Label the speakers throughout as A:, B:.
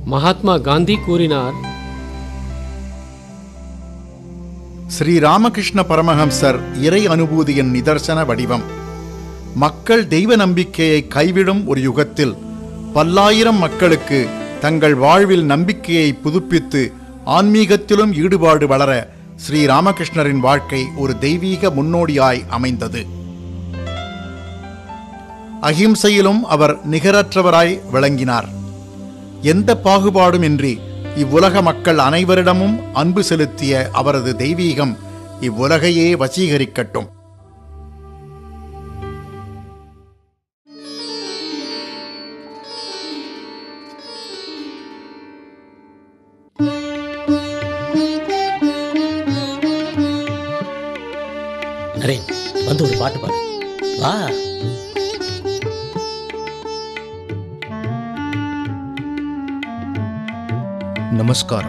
A: மகாத்மா காந்தி கூறினார்
B: ஸ்ரீ ராமகிருஷ்ண பரமஹம்சர் இறை அனுபூதியின் நிதர்சன வடிவம் மக்கள் தெய்வ நம்பிக்கையை கைவிடும் ஒரு யுகத்தில் பல்லாயிரம் மக்களுக்கு தங்கள் வாழ்வில் நம்பிக்கையை புதுப்பித்து ஆன்மீகத்திலும் ஈடுபாடு வளர ஸ்ரீ ராமகிருஷ்ணரின் வாழ்க்கை ஒரு தெய்வீக முன்னோடியாய் அமைந்தது அகிம்சையிலும் அவர் நிகரற்றவராய் விளங்கினார் எந்த பாகுபாடுமின்றி இவ்வுலக மக்கள் அனைவரிடமும் அன்பு செலுத்திய அவரது தெய்வீகம் இவ்வுலகையே வசீகரிக்கட்டும்
C: நரேன் வந்து ஒரு பாட்டு பாடு வா
D: நமஸ்காரம்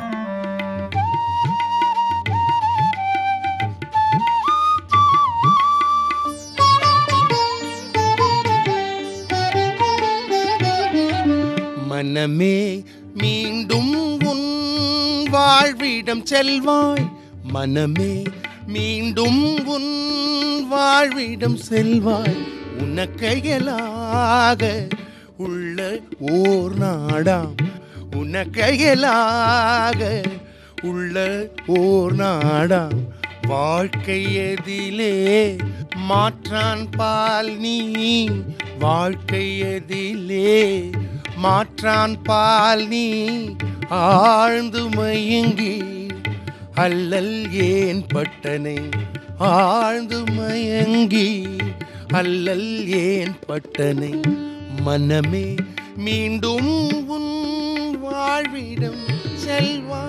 E: மனமே மீண்டும் உன் வாழ்விடம் செல்வாய் மனமே மீண்டும் உன் வாழ்விடம் செல்வாய் உனக்கையலாக உள்ள ஓர் நாடாம் உனக்கையலாக உள்ள ஓர் நாடாம் வாழ்க்கை எதிலே மாற்றான் பால் நீ வாழ்க்கை எதிலே மாற்றான் பால் நீ ஆழ்ந்து மயங்கி அல்லல் ஏன் பட்டனை ஆழ்ந்து மயங்கி அல்லல் ஏன் பட்டனை மனமே மீண்டும் உன் வாழ்விடம் செல்வா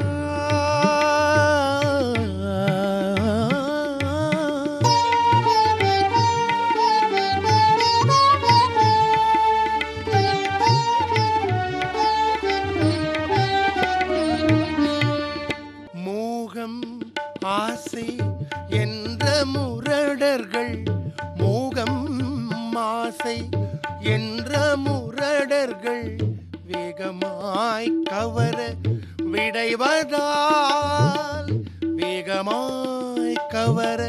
E: மோகம் ஆசை என்ற முரடர்கள் மோகம் ஆசை என்ற முரடர்கள் வேகமாய் கவர விடைவதால் வேகமாய் கவர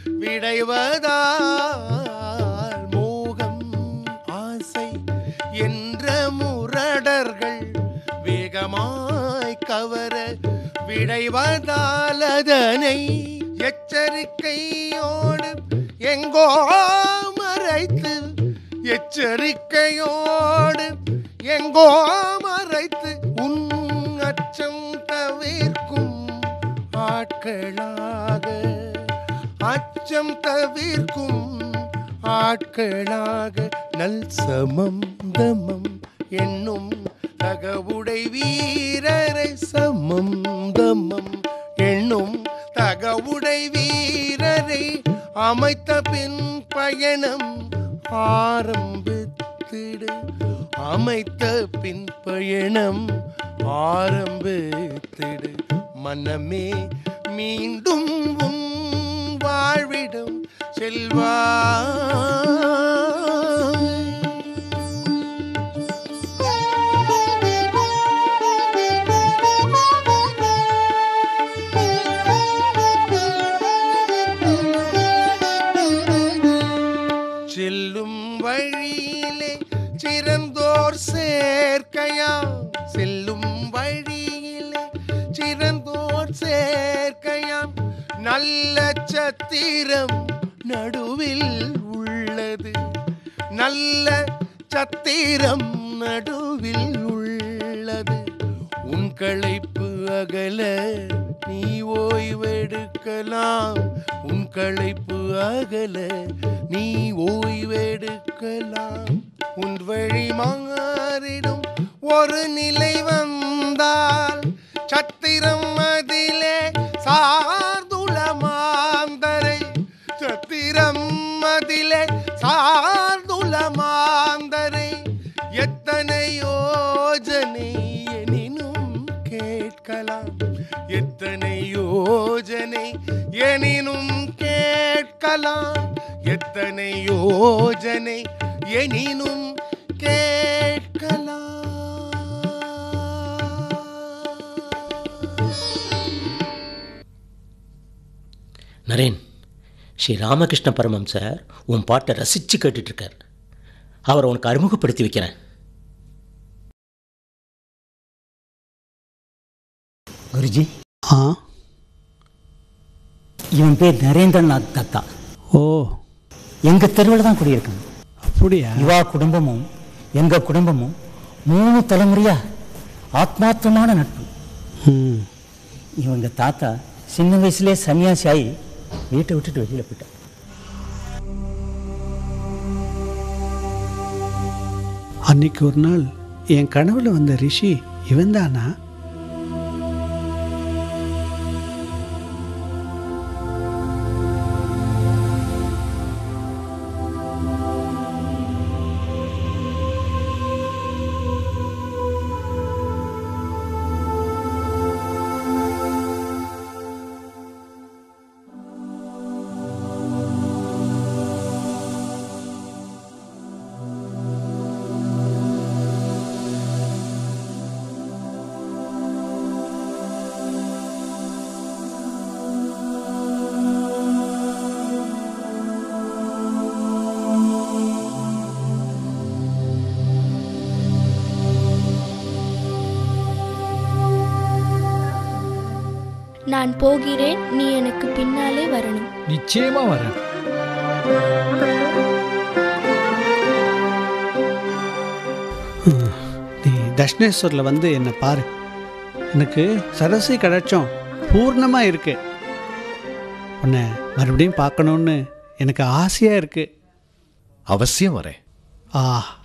E: விடைவதால் மோகம் ஆசை என்ற முரடர்கள் வேகமாய் கவர விடைவதால் அதனை எச்சரிக்கையோடு எங்கோ மறைத்து எச்சரிக்கையோடு எங்கோ மறைத்து உன் அச்சம் தவிர்க்கும் ஆட்களாக அச்சம் தவிர்க்கும் ஆட்களாக நல் சமம் தமம் என்னும் தகவுடை வீரரை சமம் தமம் என்னும் தகவுடை வீரரை அமைத்த பின் பயணம் ஆரம்பித்திடு அமைத்த பின் பயணம் ஆரம்பித்திடு மனமே மீண்டும் உன் வாழ்விடம் செல்வாய் செல்லும் வழியிலே சிறந்தோர் சேர்க்கையாம் செல்லும் வழியிலே சிறந்தோர் சேர்க்கையாம் நல்ல சத்திரம் நடுவில் உள்ளது நல்ல சத்திரம் நடுவில் உள்ளது உன் களைப்பு அகல நீ ஓய்வெடுக்கலாம் உன் களைப்பு அகல நீ ஓய்வெடுக்கலாம் உன் வழி மாறிடும் ஒரு நிலை வந்தால் சத்திரம் அதிலே சார்துள மாந்தரை சத்திரம் அதிலே சார்துள மாந்தரை எத்தனை யோஜனை எனினும் கேட்கலாம் எத்தனை யோஜனை எனினும் கேட்கலாம் எத்தனை யோஜனை எனினும் கேட்கலாம்
C: நரேன் ஸ்ரீ ராமகிருஷ்ண பரமம்சர் உன் பாட்டை ரசித்து கேட்டுட்ருக்கார் அவரை உனக்கு அறிமுகப்படுத்தி வைக்கிறேன் குருஜி
F: ஆ
G: இவன் பேர் நரேந்திரநாத் தத்தா
F: ஓ
G: எங்க தெருவில் தான் குடியிருக்காங்க
F: அப்படியா
G: இவா குடும்பமும் எங்க குடும்பமும் மூணு தலைமுறையா ஆத்மார்த்தமான நட்பு
F: ம்
G: இவங்க தாத்தா சின்ன வயசுலேயே சன்னியாசி ஆகி வீட்டை விட்டுட்டு வெளியில் போயிட்டார்
F: அன்னைக்கு ஒரு நாள் என் கனவுல வந்த ரிஷி இவன்தானா
H: நான் போகிறேன் நீ எனக்கு பின்னாலே வரணும்
I: நிச்சயமா வரேன்
F: நீ தட்சிணேஸ்வரில் வந்து என்னை பாரு எனக்கு சரஸ்வதி கடாட்சம் பூர்ணமாக இருக்கு உன்னை மறுபடியும் பார்க்கணுன்னு எனக்கு ஆசையாக இருக்கு
D: அவசியம் வரேன்
F: ஆ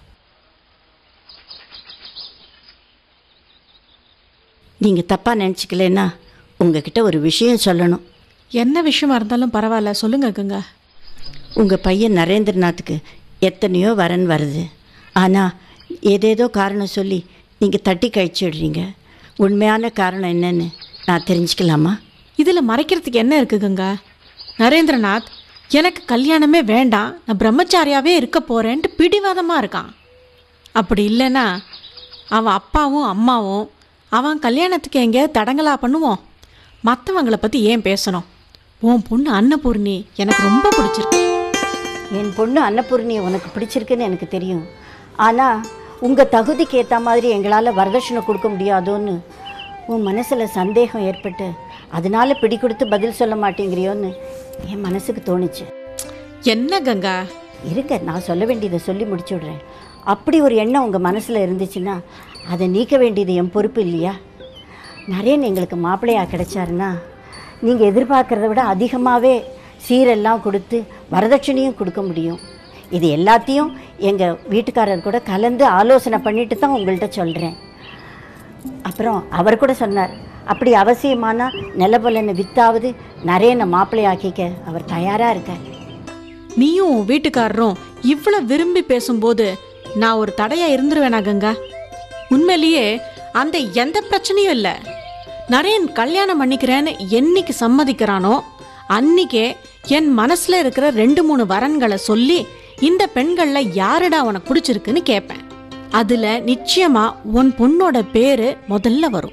J: நீங்கள் தப்பாக நினச்சிக்கலன்னா உங்ககிட்ட ஒரு விஷயம் சொல்லணும்
K: என்ன விஷயமா இருந்தாலும் பரவாயில்ல சொல்லுங்க கங்கா
J: உங்கள் பையன் நரேந்திரநாத்துக்கு எத்தனையோ வரன் வருது ஆனால் ஏதேதோ காரணம் சொல்லி நீங்கள் தட்டி கழிச்சிடுறீங்க உண்மையான காரணம் என்னன்னு நான் தெரிஞ்சுக்கலாமா
K: இதில் மறைக்கிறதுக்கு என்ன இருக்கு கங்கா நரேந்திரநாத் எனக்கு கல்யாணமே வேண்டாம் நான் பிரம்மச்சாரியாவே இருக்க போறேன்ட்டு பிடிவாதமாக இருக்கான் அப்படி இல்லைன்னா அவன் அப்பாவும் அம்மாவும் அவன் கல்யாணத்துக்கு எங்கேயாவது தடங்கலா பண்ணுவோம் மற்றவங்கள பற்றி ஏன் பேசணும் உன் பொண்ணு அன்னபூர்ணி எனக்கு ரொம்ப பிடிச்சிருக்கு
J: என் பொண்ணு அன்னபூர்ணி உனக்கு பிடிச்சிருக்குன்னு எனக்கு தெரியும் ஆனால் உங்கள் தகுதிக்கு ஏற்ற மாதிரி எங்களால் வரதட்சணை கொடுக்க முடியாதோன்னு உன் மனசில் சந்தேகம் ஏற்பட்டு அதனால பிடி கொடுத்து பதில் சொல்ல மாட்டேங்கிறியோன்னு என் மனசுக்கு தோணுச்சு
K: என்ன கங்கா
J: இருங்க நான் சொல்ல வேண்டியதை சொல்லி முடிச்சு விடுறேன் அப்படி ஒரு எண்ணம் உங்கள் மனசில் இருந்துச்சுன்னா அதை நீக்க வேண்டியது என் பொறுப்பு இல்லையா நரேன் எங்களுக்கு மாப்பிள்ளையாக கிடைச்சாருன்னா நீங்கள் எதிர்பார்க்கறத விட அதிகமாகவே சீரெல்லாம் கொடுத்து வரதட்சணையும் கொடுக்க முடியும் இது எல்லாத்தையும் எங்கள் வீட்டுக்காரர் கூட கலந்து ஆலோசனை பண்ணிட்டு தான் உங்கள்கிட்ட சொல்கிறேன் அப்புறம் அவர் கூட சொன்னார் அப்படி அவசியமானா நிலபலனை வித்தாவது நரேனை மாப்பிள்ளையாக்கிக்க அவர் தயாராக இருக்கார்
K: நீயும் உன் வீட்டுக்காரரும் இவ்வளோ விரும்பி பேசும்போது நான் ஒரு தடையா இருந்துருவேனா கங்கா உண்மையிலேயே அந்த எந்த பிரச்சனையும் இல்லை நரேன் கல்யாணம் பண்ணிக்கிறேன்னு என்னைக்கு சம்மதிக்கிறானோ அன்னிக்கே என் மனசுல இருக்கிற ரெண்டு மூணு வரன்களை சொல்லி இந்த பெண்கள்ல யாருடா உனக்கு பிடிச்சிருக்குன்னு கேட்பேன் அதுல நிச்சயமா உன் பொண்ணோட பேரு முதல்ல வரும்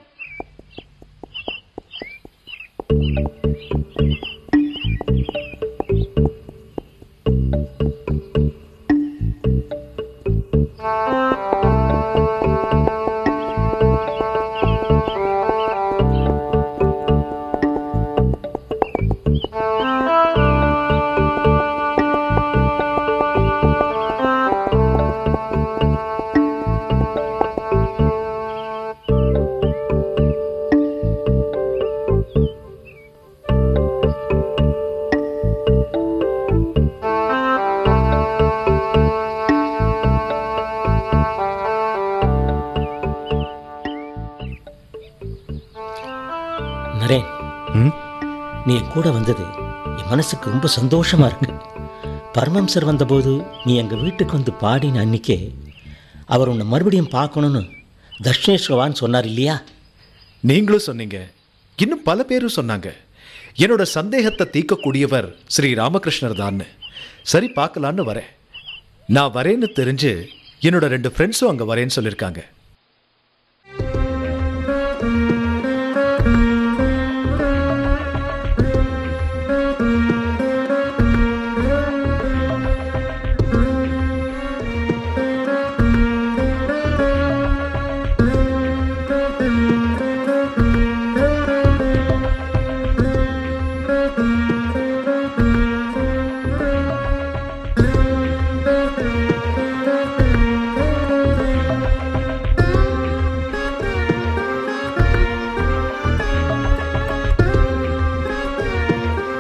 C: நரேன்
D: ம்?
C: நீ என் கூட வந்தது என் மனசுக்கு ரொம்ப சந்தோஷமா இருக்கு பரமம்சர் வந்தபோது நீ எங்கள் வீட்டுக்கு வந்து பாடின அன்னிக்கே அவர் உன்னை மறுபடியும் பார்க்கணும்னு தட்சிணேஸ்வரவான்னு சொன்னார் இல்லையா
D: நீங்களும் சொன்னீங்க இன்னும் பல பேரும் சொன்னாங்க என்னோட சந்தேகத்தை தீர்க்கக்கூடியவர் ஸ்ரீ ராமகிருஷ்ணர் தான்னு சரி பார்க்கலான்னு வரேன் நான் வரேன்னு தெரிஞ்சு என்னோட ரெண்டு ஃப்ரெண்ட்ஸும் அங்கே வரேன்னு சொல்லியிருக்காங்க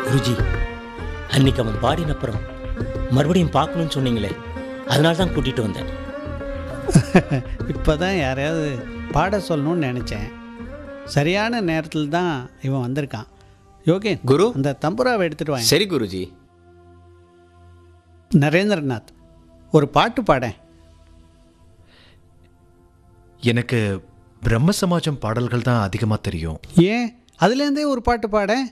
C: குருஜி அன்னைக்கு அவன் பாடினப்புறம் மறுபடியும் பார்க்கணும்னு சொன்னீங்களே அதனால தான் கூட்டிகிட்டு வந்தேன்
F: இப்போ தான் யாரையாவது பாட சொல்லணும்னு நினச்சேன் சரியான நேரத்தில் தான் இவன் வந்திருக்கான் யோகேன்
I: குரு
F: அந்த தம்புராவை எடுத்துகிட்டு வாங்க
I: சரி குருஜி
F: நரேந்திரநாத் ஒரு பாட்டு பாடேன்
D: எனக்கு பிரம்ம சமாஜம் பாடல்கள் தான் அதிகமாக தெரியும்
F: ஏன் அதுலேருந்தே ஒரு பாட்டு பாடேன்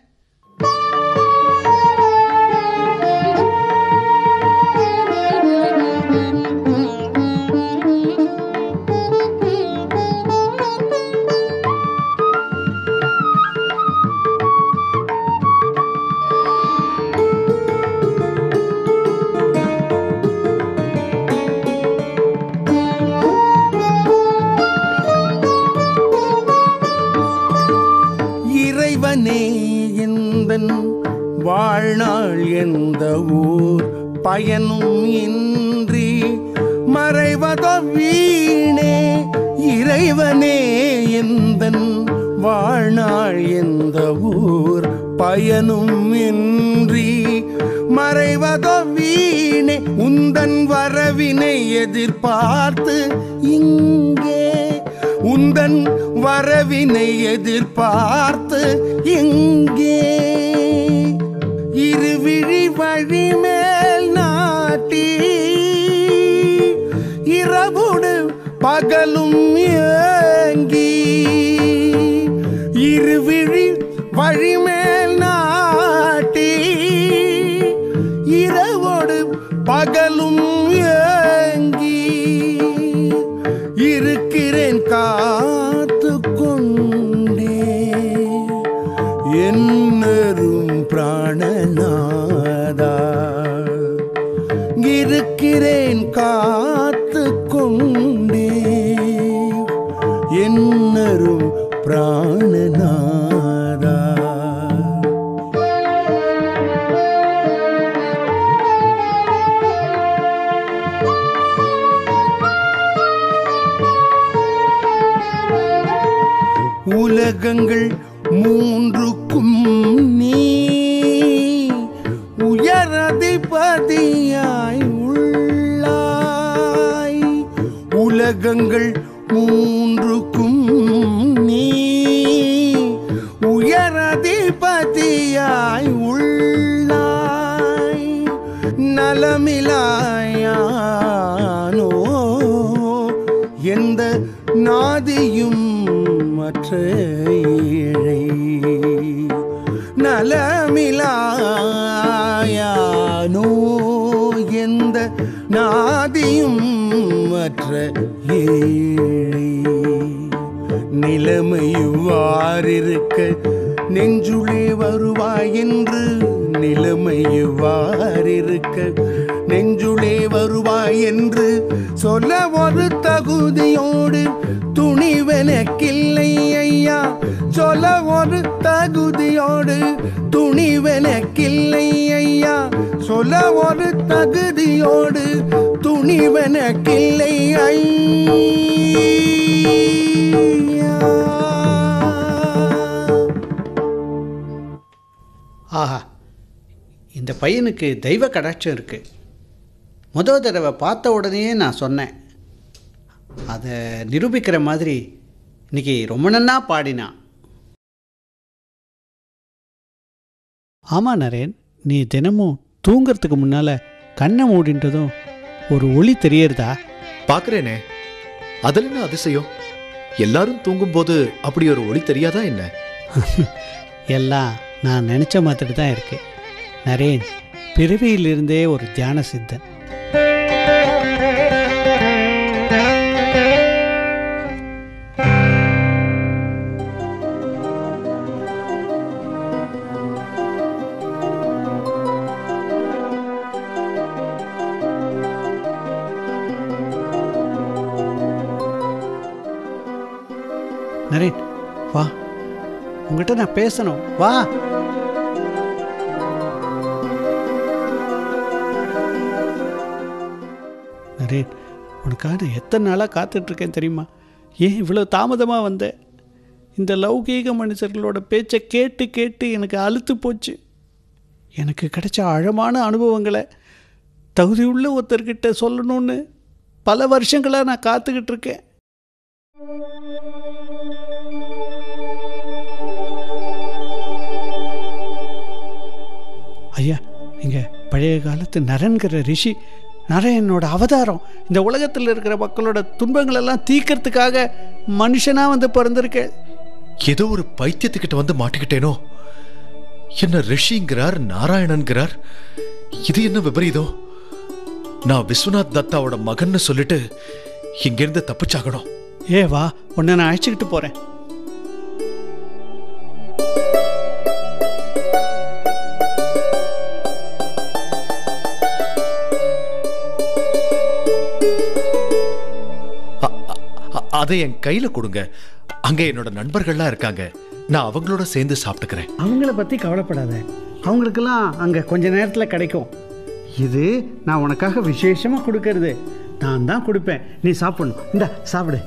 E: இறைவனே எந்தன் வாழ்நாள் எந்த ஊர் பயனும் இன்றி மறைவதோ வீணே இறைவனே எந்தன் வாழ்நாள் எந்த ஊர் பயனும் இன்றி மறைவதோ வீணே உந்தன் வரவினை எதிர்பார்த்து இங்கே உந்தன் வரவினை எதிர்பார்த்து எங்கே இருவிழி வழிமேல் நாட்டி இரவுடு பகலும் ஏங்கி இருவிழி வழிமேல் நாட்டி இரவோடு பகலும் ஏங்கி இருக்கிறேன் காத்து கொண்டே என்னரும் பிராணநாதா இருக்கிறேன் காத்து கொண்டே என்னரும் பிராணநாதா உலகங்கள் மூன்றுக்கும் நீ உயரதிபதியாய் உள்ளாய் உலகங்கள் மூன்றுக்கும் நீ உயரதிபதியாய் உள்ளாய் நலமிலாயானோ எந்த நாதியும் மற்ற ஏழை நலமிலாயானோ எந்த நாதியும் மற்ற ஏழை நிலைமையுவாரிருக்க நெஞ்சுளே வருவாய் என்று நிலைமையுவாரிருக்க நெஞ்சுளே வருவாய் என்று சொல்ல ஒரு தகுதியோடு துணிவெனக்கில்லை ஐயா சொல்ல ஒரு தகுதியோடு துணிவெனக்கில்லை ஐயா சொல்ல ஒரு தகுதியோடு துணிவெனக்கில்லை ஐயா
F: ஆஹா இந்த பையனுக்கு தெய்வ கடாட்சம் இருக்குது முதல் தடவை பார்த்த உடனேயே நான் சொன்னேன் அதை நிரூபிக்கிற மாதிரி இன்னைக்கு ரொம்ப நன்னா பாடினான் ஆமாம் நரேன் நீ தினமும் தூங்கிறதுக்கு முன்னால் கண்ணை மூடின்றதும் ஒரு ஒளி தெரியறதா
D: பார்க்குறேனே அதில் என்ன அதிசயம் எல்லாரும் தூங்கும்போது அப்படி ஒரு ஒளி தெரியாதா என்ன
F: எல்லாம் நான் நினச்ச மாதிரி தான் இருக்கு நரேன் பிறவியிலிருந்தே ஒரு தியான சித்தன் நரேன் வா உங்ககிட்ட நான் பேசணும் வா நரேன் உனக்காக நான் எத்தனை நாளாக காத்துட்ருக்கேன் தெரியுமா ஏன் இவ்வளோ தாமதமாக வந்த இந்த லௌகீக மனுஷர்களோட பேச்சை கேட்டு கேட்டு எனக்கு அலுத்து போச்சு எனக்கு கிடைச்ச ஆழமான அனுபவங்களை தகுதியுள்ள ஒருத்தர்கிட்ட சொல்லணும்னு பல வருஷங்களாக நான் காத்துக்கிட்டு இருக்கேன் ஐயா இங்கே பழைய காலத்து நரன்கிற ரிஷி நரேனோட அவதாரம் இந்த உலகத்தில் இருக்கிற மக்களோட துன்பங்களெல்லாம் தீர்க்கறதுக்காக மனுஷனாக வந்து பிறந்திருக்கேன்
D: ஏதோ ஒரு பைத்தியத்துக்கிட்ட வந்து மாட்டிக்கிட்டேனோ என்ன ரிஷிங்கிறார் நாராயணன்கிறார் இது என்ன விபரீதம் நான் விஸ்வநாத் தத்தாவோட மகன்னு சொல்லிட்டு இங்கிருந்து தப்பிச்சாகணும்
F: ஏ வா உன்னை நான் அழைச்சிக்கிட்டு போகிறேன்
D: அ- அதை என் கையில கொடுங்க அங்க என்னோட நண்பர்கள்லாம் இருக்காங்க நான் அவங்களோட சேர்ந்து சாப்பிட்டுக்கிறேன்
F: அவங்கள பற்றி கவலைப்படாத அவங்களுக்கெல்லாம் அங்கே கொஞ்ச நேரத்தில் கிடைக்கும் இது நான் உனக்காக விசேஷமாக கொடுக்கறது நான் தான் கொடுப்பேன் நீ சாப்பிடணும் இந்த சாப்பிடு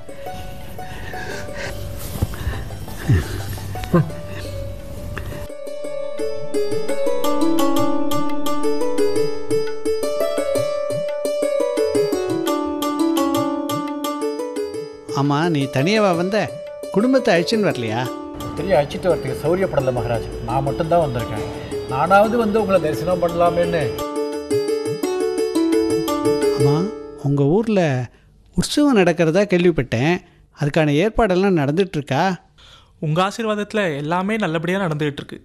F: ஆமாம் நீ தனியாவா வந்த குடும்பத்தை அழைச்சின்னு வரலையா
I: தெரிய அழைச்சிட்டு வரதுக்கு சௌரியப்படலை மகாராஜ் நான் மட்டும்தான் வந்திருக்கேன் நானாவது வந்து உங்களை தரிசனம் பண்ணலாமேன்னு
F: ஆமாம் உங்கள் ஊரில் உற்சவம் நடக்கிறதா கேள்விப்பட்டேன் அதுக்கான ஏற்பாடெல்லாம் நடந்துட்டுருக்கா
L: உங்கள் ஆசீர்வாதத்தில் எல்லாமே நல்லபடியாக நடந்துகிட்டு இருக்கு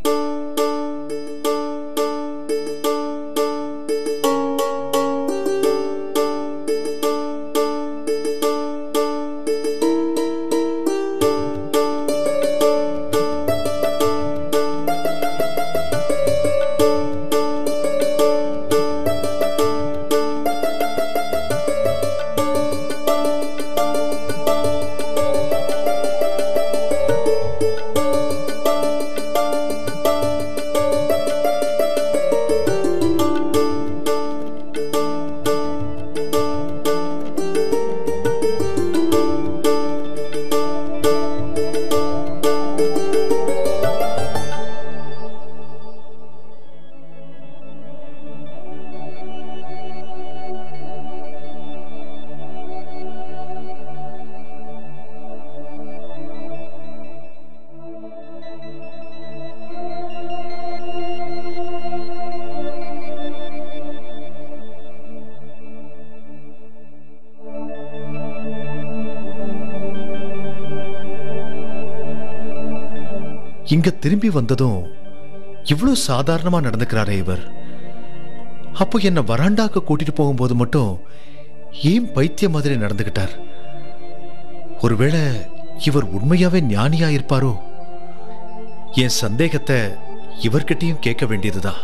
D: இங்க திரும்பி வந்ததும் இவ்வளவு சாதாரணமா நடந்துக்கிறாரே இவர் அப்போ என்ன வராண்டாக்கு கூட்டிட்டு போகும்போது மட்டும் ஏன் பைத்தியம் மாதிரி நடந்துகிட்டார் ஒருவேளை இவர் உண்மையாவே ஞானியா இருப்பாரோ என் சந்தேகத்தை இவர்கிட்டயும் கேட்க வேண்டியதுதான்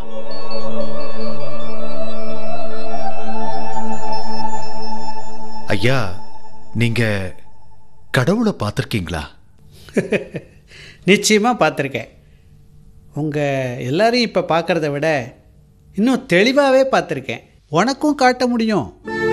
D: ஐயா நீங்க கடவுளை பார்த்திருக்கீங்களா
F: நிச்சயமாக பார்த்துருக்கேன் உங்கள் எல்லாரையும் இப்போ பார்க்குறத விட இன்னும் தெளிவாகவே பார்த்துருக்கேன் உனக்கும் காட்ட முடியும்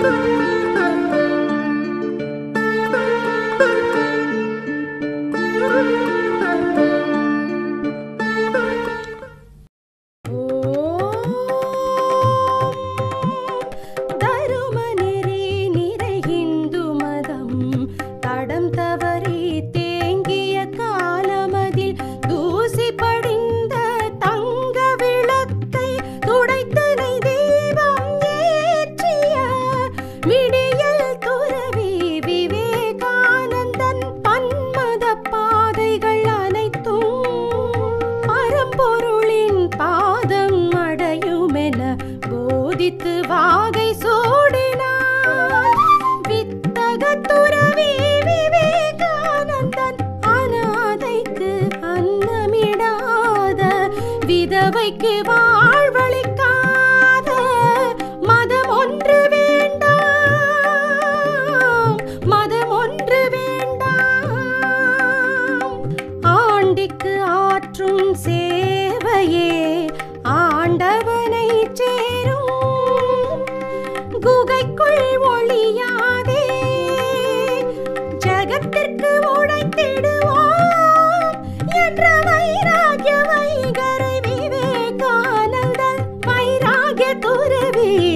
M: தருமநெறி நிறை இந்து மதம் தடம் தவறி தேங்கிய காலமதில் தூசி படிந்த தங்க விளக்கை துடைத்தனை தெய்வம் ஏற்றிய விடியல் துறவி விவேகானந்தன் பன்மத பாதைகள் அனைத்தும் பரம்பொருளின் பாதம் அடையுமென போதித்து வாகை சூடினார் வித்தக துறவி விவேகானந்தன் அனாதைக்கு அன்னமிடாத விதவைக்கு வாழ்வளிக்காத மதம் ஒன்று வேண்டாம் மதம் ஒன்று வேண்டாம் ஆண்டிக்கு ஆற்றும் சேவையே ஆண்டவனை சேரும் குகைக்குள் ஒளியாதே ஜகத்திற்கு உழைத்திடுவோம் என்ற வைராகிய வைகரை விவேகானந்தன் ஒளி